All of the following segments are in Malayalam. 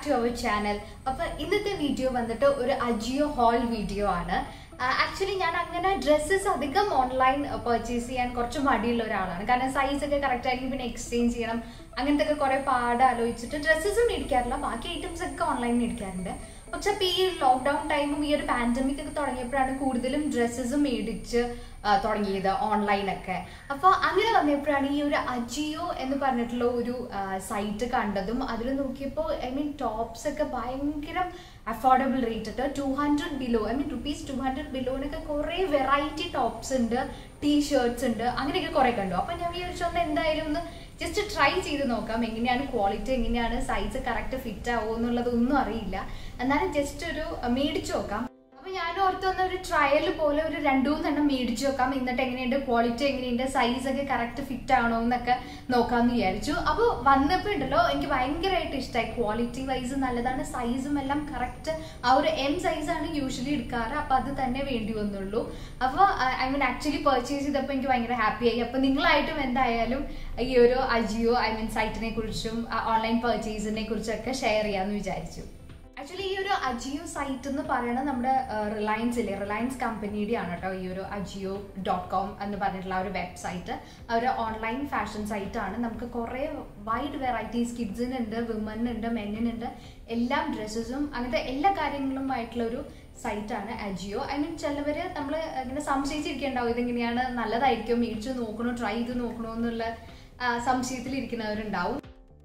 ടു അവർ ചാനൽ അപ്പൊ ഇന്നത്തെ വീഡിയോ വന്നിട്ട് ഒരു അജിയോ ഹോൾ വീഡിയോ ആണ് ആക്ച്വലി ഞാൻ അങ്ങനെ ഡ്രസ്സസ് അധികം ഓൺലൈൻ പർച്ചേസ് ചെയ്യാൻ കുറച്ച് മടിയുള്ള ഒരാളാണ് കാരണം സൈസ് ഒക്കെ കറക്റ്റ് ആയിരിക്കും പിന്നെ എക്സ്ചേഞ്ച് ചെയ്യണം അങ്ങനത്തെ ഒക്കെ കുറെ പാട് ആലോചിച്ചിട്ട് ഡ്രസ്സസും മേടിക്കാറില്ല ബാക്കി ഐറ്റംസ് ഒക്കെ ഓൺലൈൻ മേടിക്കാറുണ്ട് പക്ഷെ ഇപ്പൊ ഈ ലോക്ക്ഡൌൺ ടൈമും ഈ ഒരു പാൻഡമിക് ഒക്കെ തുടങ്ങിയപ്പോഴാണ് കൂടുതലും ഡ്രസ്സസ് മേടിച്ച് ആ, തുടങ്ങിയത് ഓൺലൈനൊക്കെ അപ്പോൾ അങ്ങനെ വന്നപ്പോഴാണ് ഈ ഒരു അജിയോ എന്ന് പറഞ്ഞിട്ടുള്ള ഒരു സൈറ്റ് കണ്ടതും അതിൽ നോക്കിയപ്പോൾ ഐ മീൻ ടോപ്സ് ഒക്കെ ഭയങ്കര അഫോർഡബിൾ റേറ്റ് ഇട്ട് two hundred below I mean rupees two hundred ബിലോനൊക്കെ കുറേ വെറൈറ്റി ടോപ്സ് ഉണ്ട് ടീ ഷർട്ട്സ് ഉണ്ട് അങ്ങനെയൊക്കെ കുറേ കണ്ടു അപ്പം ഞാൻ വിചാരിച്ചോണ്ട് എന്തായാലും ഒന്ന് ജസ്റ്റ് ട്രൈ ചെയ്ത് നോക്കാം എങ്ങനെയാണ് ക്വാളിറ്റി എങ്ങനെയാണ് സൈസ് കറക്റ്റ് ഫിറ്റ് ആവുമോ എന്നുള്ളതൊന്നും അറിയില്ല എന്നാലും ജസ്റ്റ് ഒരു അഹ്, മേടിച്ചു നോക്കാം അപ്പൊ ഞാൻ ഓർത്തൊന്ന് ഒരു ട്രയൽ പോലെ ഒരു രണ്ടു മൂന്നെണ്ണം മേടിച്ചു നോക്കാം എന്നിട്ട് എങ്ങനെയുണ്ട് ക്വാളിറ്റി എങ്ങനെയുണ്ട് സൈസ് ഒക്കെ കറക്റ്റ് ഫിറ്റ് ആണോ എന്നൊക്കെ നോക്കാമെന്ന് വിചാരിച്ചു അപ്പോൾ വന്നപ്പോൾ ഉണ്ടല്ലോ എനിക്ക് ഭയങ്കരമായിട്ട് ഇഷ്ടമായി ക്വാളിറ്റി വൈസ് നല്ലതാണ് സൈസും എല്ലാം കറക്റ്റ് ആ ഒരു എം സൈസാണ് യൂഷ്വലി എടുക്കാറ് അപ്പോൾ അത് തന്നെ വേണ്ടി വന്നുള്ളൂ അപ്പോൾ ഐ മീൻ ആക്ച്വലി പർച്ചേസ് ചെയ്തപ്പോൾ എനിക്ക് ഭയങ്കര ഹാപ്പി ആയി അപ്പോൾ നിങ്ങളായിട്ടും എന്തായാലും ഈ ഒരു അജിയോ ഐ മീൻ സൈറ്റിനെ കുറിച്ചും ഓൺലൈൻ പർച്ചേസിനെ കുറിച്ചൊക്കെ ഷെയർ ചെയ്യാമെന്ന് വിചാരിച്ചു ആക്ച്വലി ഈ ഒരു അജിയോ സൈറ്റ് എന്ന് പറയുന്നത് നമ്മുടെ റിലയൻസ് ഇല്ലേ റിലയൻസ് കമ്പനിയുടെ ആണ് കേട്ടോ ഈ ഒരു അജിയോ ഡോട്ട് കോം എന്ന് പറഞ്ഞിട്ടുള്ള ആ ഒരു വെബ്സൈറ്റ് ഒരു ഓൺലൈൻ ഫാഷൻ സൈറ്റ് ആണ് നമുക്ക് കുറേ വൈഡ് വെറൈറ്റീസ് കിഡ്സിനുണ്ട് വിമനുണ്ട് മെന്നിനുണ്ട് എല്ലാം ഡ്രസ്സസും അങ്ങനത്തെ എല്ലാ കാര്യങ്ങളുമായിട്ടുള്ള ഒരു സൈറ്റാണ് അജിയോ ഐ മീൻ ചിലവർ നമ്മൾ ഇങ്ങനെ സംശയിച്ചിരിക്കേണ്ടാവും ഇതെങ്ങനെയാണ് നല്ലതായിരിക്കും മേടിച്ച് നോക്കണോ ട്രൈ ചെയ്ത് നോക്കണോ എന്നുള്ള ആ, സംശയത്തിലിരിക്കുന്നവരുണ്ടാവും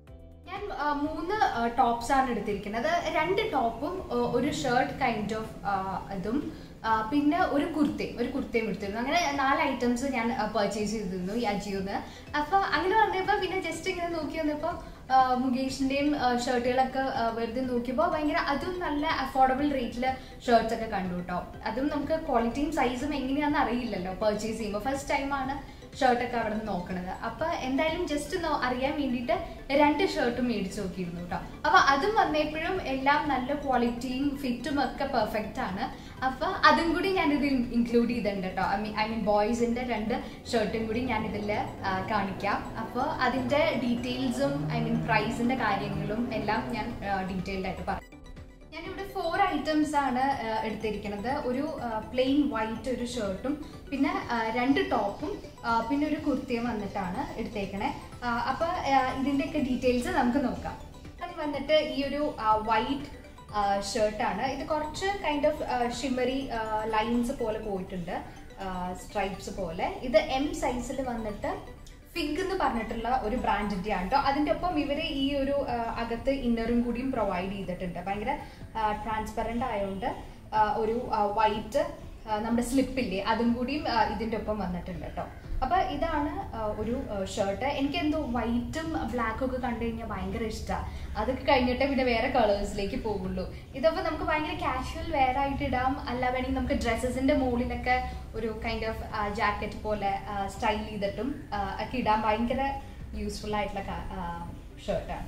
ഞാൻ ആ, മൂന്ന് ടോപ്സ് ആണ് എടുത്തിരിക്കുന്നത് രണ്ട് ടോപ്പും ആ, ഒരു ഷർട്ട് കൈൻഡ് ഓഫ് ഇതും ആ, പിന്നെ ഒരു കുർത്തയും ഒരു കുർത്തയും എടുത്തിരുന്നു അങ്ങനെ നാല് ഐറ്റംസ് ഞാൻ പർച്ചേസ് ചെയ്തിരുന്നു ഈ അജിയോന്ന് അപ്പൊ അങ്ങനെ വന്നപ്പോൾ പിന്നെ ജസ്റ്റ് ഇങ്ങനെ നോക്കി വന്നപ്പോൾ മുകേഷിന്റെയും ഷർട്ടുകളൊക്കെ വെറുതെ നോക്കിയപ്പോൾ ഭയങ്കര അതും നല്ല അഫോർഡബിൾ റേറ്റിൽ ഷർട്ട്സ് ഒക്കെ കണ്ടു കേട്ടോ അതും നമുക്ക് ക്വാളിറ്റിയും സൈസും എങ്ങനെയാണെന്ന് അറിയില്ലല്ലോ പർച്ചേസ് ചെയ്യുമ്പോൾ ഫസ്റ്റ് ടൈമാണ് ഷർട്ടൊക്കെ അവിടെ നിന്ന് നോക്കണത് അപ്പൊ എന്തായാലും ജസ്റ്റ് അറിയാൻ വേണ്ടിയിട്ട് രണ്ട് ഷർട്ടും മേടിച്ച് നോക്കിയിരുന്നു കേട്ടോ അപ്പൊ അതും വന്നപ്പോഴും എല്ലാം നല്ല ക്വാളിറ്റിയും ഫിറ്റും ഒക്കെ പെർഫെക്റ്റ് ആണ് അപ്പൊ അതും കൂടി ഞാൻ ഇതിൽ ഇൻക്ലൂഡ് ചെയ്തിട്ടുണ്ട് കേട്ടോ ഐ മീൻ ഐ മീൻ ബോയ്സിന്റെ രണ്ട് ഷർട്ടും കൂടി ഞാൻ ഇതിൽ കാണിക്കാം അപ്പോൾ അതിന്റെ ഡീറ്റെയിൽസും ഐ മീൻ പ്രൈസിന്റെ കാര്യങ്ങളും എല്ലാം ഞാൻ ഡീറ്റെയിൽഡ് ആയിട്ട് പറയാം ഞാനിവിടെ ഫോർ ഐറ്റംസ് ആണ് ആ, എടുത്തിരിക്കുന്നത് ഒരു പ്ലെയിൻ വൈറ്റ് ഒരു ഷർട്ടും പിന്നെ ആ, രണ്ട് ടോപ്പും ആ, പിന്നെ ഒരു കുർത്തിയും വന്നിട്ടാണ് എടുത്തേക്കണേ ആ, അപ്പൊ ആ, ഇതിന്റെയൊക്കെ ഡീറ്റെയിൽസ് നമുക്ക് നോക്കാം അത് വന്നിട്ട് ഈ ഒരു വൈറ്റ് ഷർട്ടാണ് ഇത് കുറച്ച് കൈൻഡ് ഓഫ് ഷിമറി ലൈൻസ് പോലെ പോയിട്ടുണ്ട് സ്ട്രൈപ്സ് പോലെ ഇത് എം സൈസിൽ വന്നിട്ട് ഫിഗ് എന്ന് പറഞ്ഞിട്ടുള്ള ഒരു ബ്രാൻഡിന്റെ ആണ് കേട്ടോ അതിന്റെ ഒപ്പം ഇവര് ഈ ഒരു ആ, അകത്ത് ഇന്നറും കൂടിയും പ്രൊവൈഡ് ചെയ്തിട്ടുണ്ട് ഭയങ്കര ട്രാൻസ്പെറന്റ് ആയതുകൊണ്ട് ആ, ഒരു വൈറ്റ് നമ്മുടെ സ്ലിപ്പില്ലേ അതും കൂടിയും ആ, ഇതിന്റെ ഒപ്പം വന്നിട്ടുണ്ട് കേട്ടോ അപ്പൊ ഇതാണ് ആ, ഒരു ഷർട്ട് എനിക്ക് എന്തോ വൈറ്റും ബ്ലാക്കും ഒക്കെ കണ്ടു കഴിഞ്ഞാൽ ഭയങ്കര ഇഷ്ടമാണ് അതൊക്കെ കഴിഞ്ഞിട്ടേ പിന്നെ വേറെ കളേഴ്സിലേക്ക് പോകുള്ളൂ ഇതപ്പോൾ നമുക്ക് ഭയങ്കര കാഷ്വൽ വെയർ ആയിട്ട് ഇടാം അല്ല വേണമെങ്കിൽ നമുക്ക് ഡ്രസ്സസിന്റെ മുകളിലൊക്കെ ഒരു കൈൻഡ് ഓഫ് ജാക്കറ്റ് പോലെ സ്റ്റൈൽ ചെയ്തിട്ടും ആ, ഒക്കെ ഇടാൻ ഭയങ്കര യൂസ്ഫുൾ ആയിട്ടുള്ള ഷർട്ടാണ്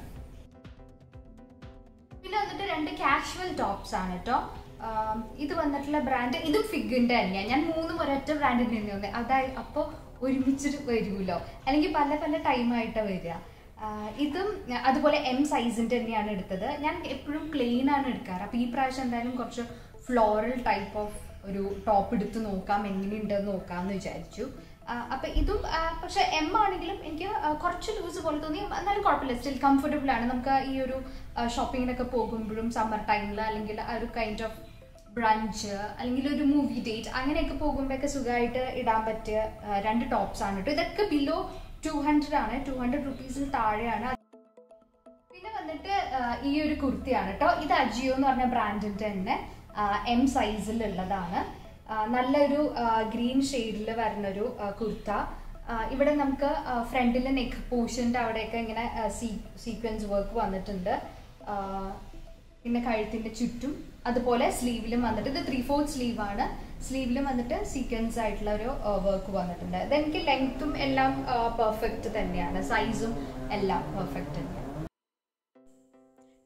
പിന്നെ വന്നിട്ട് രണ്ട് കാഷ്വൽ ടോപ്സ് ആണ് കേട്ടോ ആം, ഇത് വന്നിട്ടുള്ള ബ്രാൻഡ് ഇതും ഫിഗിന്റെ തന്നെയാണ് ഞാൻ മൂന്നും ഒരൊറ്റ ബ്രാൻഡിൽ നിന്ന് വന്നത് അതായത് അപ്പോൾ ഒരുമിച്ചിട്ട് വരുമല്ലോ അല്ലെങ്കിൽ പല പല ടൈമായിട്ടാണ് വരിക ആ, ഇതും അതുപോലെ എം സൈസിന്റെ തന്നെയാണ് എടുത്തത് ഞാൻ എപ്പോഴും പ്ലെയിൻ ആണ് എടുക്കാറ് അപ്പോൾ ഈ പ്രാവശ്യം എന്തായാലും കുറച്ച് ഫ്ലോറൽ ടൈപ്പ് ഓഫ് ഒരു ടോപ്പ് എടുത്ത് നോക്കാം എങ്ങനെയുണ്ടെന്ന് നോക്കാമെന്ന് വിചാരിച്ചു ആ, അപ്പൊ ഇതും ആ, പക്ഷെ എം ആണെങ്കിലും എനിക്ക് ആ, കുറച്ച് ലൂസ് പോലെ തോന്നി എന്നാലും കുഴപ്പമില്ല സ്റ്റിൽ കംഫർട്ടബിൾ ആണ് നമുക്ക് ഈ ഒരു ഷോപ്പിങ്ങിനൊക്കെ പോകുമ്പോഴും സമ്മർ ടൈമിൽ അല്ലെങ്കിൽ ആ ഒരു കൈൻഡ് ഓഫ് ബ്രഞ്ച് അല്ലെങ്കിൽ ഒരു മൂവി ഡേറ്റ് അങ്ങനെയൊക്കെ പോകുമ്പോഴൊക്കെ സുഖമായിട്ട് ഇടാൻ പറ്റിയ ആ, രണ്ട് ടോപ്സ് ആണ് കേട്ടോ ഇതൊക്കെ ബിലോ ടു ഹൺഡ്രഡ് ആണ് ടു ഹൺഡ്രഡ് റുപ്പീസിന് താഴെയാണ് പിന്നെ വന്നിട്ട് ആ, ഈ ഒരു കുർത്തിയാണ് കേട്ടോ ഇത് അജിയോ എന്ന് പറഞ്ഞ ബ്രാൻഡിന്റെ തന്നെ എം സൈസിലുള്ളതാണ് ആ, നല്ലൊരു ഗ്രീൻ ഷെയ്ഡിൽ വരുന്ന ഒരു കുർത്ത ആ, ഇവിടെ നമുക്ക് ഫ്രണ്ടിലെ നെക്ക് പോർഷൻ്റെ അവിടെയൊക്കെ ഇങ്ങനെ സീക്വൻസ് വർക്ക് വന്നിട്ടുണ്ട് ആ, പിന്നെ കഴുത്തിന്റെ ചുറ്റും അതുപോലെ സ്ലീവിലും വന്നിട്ട് ഇത് ത്രീ ഫോർത്ത് സ്ലീവ് ആണ് സ്ലീവിലും വന്നിട്ട് സീക്വൻസ് ആയിട്ടുള്ള ഒരു വർക്ക് വന്നിട്ടുണ്ട് ഇത് എനിക്ക് ലെങ്ത്തും എല്ലാം പെർഫെക്റ്റ് തന്നെയാണ് സൈസും എല്ലാം പെർഫെക്റ്റ് തന്നെയാണ്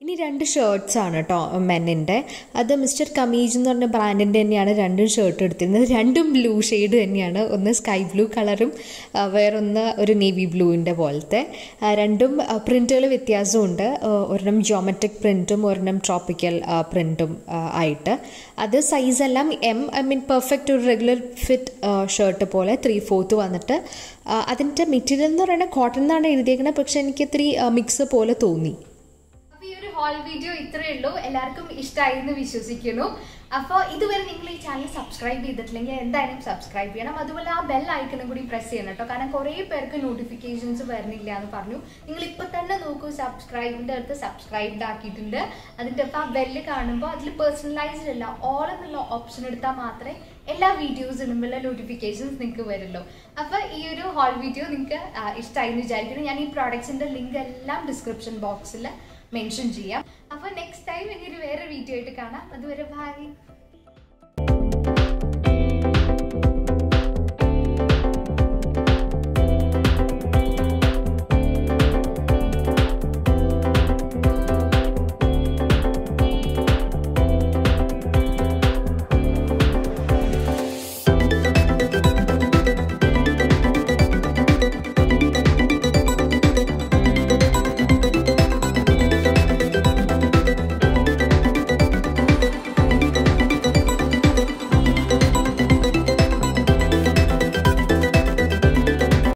ഇനി രണ്ട് ഷർട്ട്സ് ആണ് കേട്ടോ മെന്നിൻ്റെ അത് മിസ്റ്റർ കമീജ് എന്ന് പറഞ്ഞ ബ്രാൻഡിൻ്റെ തന്നെയാണ് രണ്ടും ഷർട്ട് എടുത്തിരുന്നത് രണ്ടും ബ്ലൂ ഷെയ്ഡ് തന്നെയാണ് ഒന്ന് സ്കൈ ബ്ലൂ കളറും ആ, വേറൊന്ന് ഒരു നേവി ബ്ലൂവിൻ്റെ പോലത്തെ ആ, രണ്ടും പ്രിൻറ്റുകൾ വ്യത്യാസമുണ്ട് ആ, ഒരെണ്ണം ജോമെട്രിക് പ്രിൻറ്റും ഒരെണ്ണം ട്രോപ്പിക്കൽ പ്രിൻറ്റും ആയിട്ട് അത് സൈസ് എല്ലാം എം ഐ മീൻ പെർഫെക്റ്റ് ഒരു റെഗുലർ ഫിറ്റ് ഷർട്ട് പോലെ ത്രീ ഫോർത്ത് വന്നിട്ട് ആ, അതിൻ്റെ മെറ്റീരിയൽ എന്ന് പറയുന്നത് കോട്ടൺ എന്നാണ് എഴുതിയേക്കുന്നത് പക്ഷേ എനിക്ക് ഇത്തിരി മിക്സ് പോലെ തോന്നി അപ്പൊ ഈ ഒരു ഹോൾ വീഡിയോ ഇത്രയേ ഉള്ളൂ എല്ലാവർക്കും ഇഷ്ടമായി എന്ന് വിശ്വസിക്കുന്നു അപ്പോൾ ഇതുവരെ നിങ്ങൾ ഈ ചാനൽ സബ്സ്ക്രൈബ് ചെയ്തിട്ടില്ലെങ്കിൽ എന്തായാലും സബ്സ്ക്രൈബ് ചെയ്യണം അതുപോലെ ആ ബെൽ ഐക്കണും കൂടി പ്രസ് ചെയ്യണം കേട്ടോ കാരണം കുറേ പേർക്ക് നോട്ടിഫിക്കേഷൻസ് വരുന്നില്ല എന്ന് പറഞ്ഞു നിങ്ങൾ ഇപ്പൊ തന്നെ നോക്കൂ സബ്സ്ക്രൈബിന്റെ അടുത്ത് സബ്സ്ക്രൈബ്ഡ് ആക്കിയിട്ടുണ്ട് അതിന്റെ ഒപ്പം ആ ബെല്ല് കാണുമ്പോൾ അതിൽ പേഴ്സണലൈസ്ഡ് അല്ല ഓൾ എന്നുള്ള ഓപ്ഷൻ എടുത്താൽ മാത്രമേ എല്ലാ വീഡിയോസ് ഇടുമ്പോഴുള്ള നോട്ടിഫിക്കേഷൻസ് നിങ്ങൾക്ക് വരുള്ളൂ അപ്പോൾ ഈ ഒരു ഹോൾ വീഡിയോ നിങ്ങൾക്ക് ഇഷ്ടമായി എന്ന് വിചാരിക്കുന്നു ഞാൻ ഈ പ്രോഡക്ട്സിന്റെ ലിങ്ക് എല്ലാം ഡിസ്ക്രിപ്ഷൻ ബോക്സിൽ മെൻഷൻ ചെയ്യാം അപ്പോൾ നെക്സ്റ്റ് ടൈം ഇനി ഒരു വേറെ വീഡിയോ ആയിട്ട് കാണാം അതുവരെ ബൈ